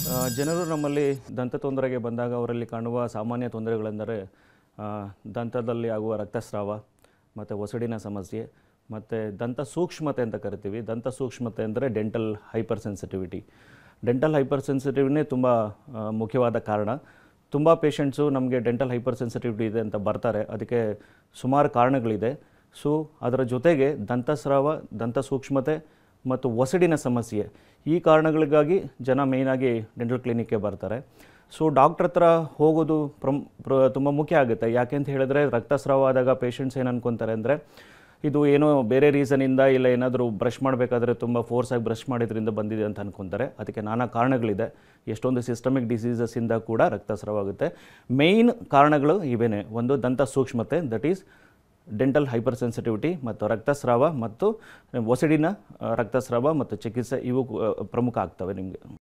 ಆ, ಜನರು ನಮ್ಮಲ್ಲಿ ದಂತ ತೊಂದರೆಗೆ ಬಂದಾಗ ಅವರಲ್ಲಿ ಕಾಣುವ ಸಾಮಾನ್ಯ ತೊಂದರೆಗಳೆಂದರೆ ಆ, ದಂತದಲ್ಲಿ ಆಗುವ ರಕ್ತಸ್ರಾವ ಮತ್ತು ಒಸಡಿನ ಸಮಸ್ಯೆ ಮತ್ತು ದಂತ ಸೂಕ್ಷ್ಮತೆ ಅಂತ ಕರಿತೀವಿ ದಂತ ಸೂಕ್ಷ್ಮತೆ ಅಂದರೆ dental hypersensitivity dental hyper ಸೆನ್ಸಿಟಿವ್ನೇ ತುಂಬ ಆ, ಮುಖ್ಯವಾದ ಕಾರಣ ತುಂಬ ಪೇಷಂಟ್ಸು ನಮಗೆ ಡೆಂಟಲ್ ಹೈಪರ್ ಸೆನ್ಸಿಟಿವಿಟಿ ಇದೆ ಅಂತ ಬರ್ತಾರೆ ಅದಕ್ಕೆ ಸುಮಾರು ಕಾರಣಗಳಿದೆ ಸೊ ಅದರ ಜೊತೆಗೆ ದಂತಸ್ರಾವ ದಂತ ಸೂಕ್ಷ್ಮತೆ ಮತ್ತು ಒಸಡಿನ ಸಮಸ್ಯೆ ಈ ಕಾರಣಗಳಿಗಾಗಿ ಜನ ಮೇಯ್ನಾಗಿ ಡೆಂಟಲ್ ಕ್ಲಿನಿಕ್ಗೆ ಬರ್ತಾರೆ ಸೊ ಡಾಕ್ಟ್ರ್ ಹತ್ರ ಹೋಗೋದು ಪ್ರಮ್ ಪ್ರ ತುಂಬ ಮುಖ್ಯ ಆಗುತ್ತೆ ಯಾಕೆ ಅಂತ ಹೇಳಿದ್ರೆ ರಕ್ತಸ್ರಾವ ಆದಾಗ ಪೇಷಂಟ್ಸ್ ಏನು ಅನ್ಕೊತಾರೆ ಅಂದರೆ ಇದು ಏನೋ ಬೇರೆ ರೀಸನಿಂದ ಇಲ್ಲ ಏನಾದರೂ ಬ್ರಷ್ ಮಾಡಬೇಕಾದ್ರೆ ತುಂಬ ಫೋರ್ಸಾಗಿ ಬ್ರಷ್ ಮಾಡಿದ್ರಿಂದ ಬಂದಿದೆ ಅಂತ ಅನ್ಕೊತಾರೆ ಅದಕ್ಕೆ ನಾನಾ ಕಾರಣಗಳಿದೆ ಎಷ್ಟೊಂದು ಸಿಸ್ಟಮಿಕ್ ಡಿಸೀಸಸ್ಸಿಂದ ಕೂಡ ರಕ್ತಸ್ರಾವ ಆಗುತ್ತೆ ಮೇಯ್ನ್ ಕಾರಣಗಳು ಇವೇನೆ ಒಂದು ದಂತ ಸೂಕ್ಷ್ಮತೆ that is dental hypersensitivity ಮತ್ತು ರಕ್ತಸ್ರಾವ ಮತ್ತು ಒಸಡಿನ ಆ, ರಕ್ತಸ್ರಾವ ಮತ್ತು ಚಿಕಿತ್ಸೆ ಇವು ಆ, ಪ್ರಮುಖ ಆಗ್ತವೆ ನಿಮಗೆ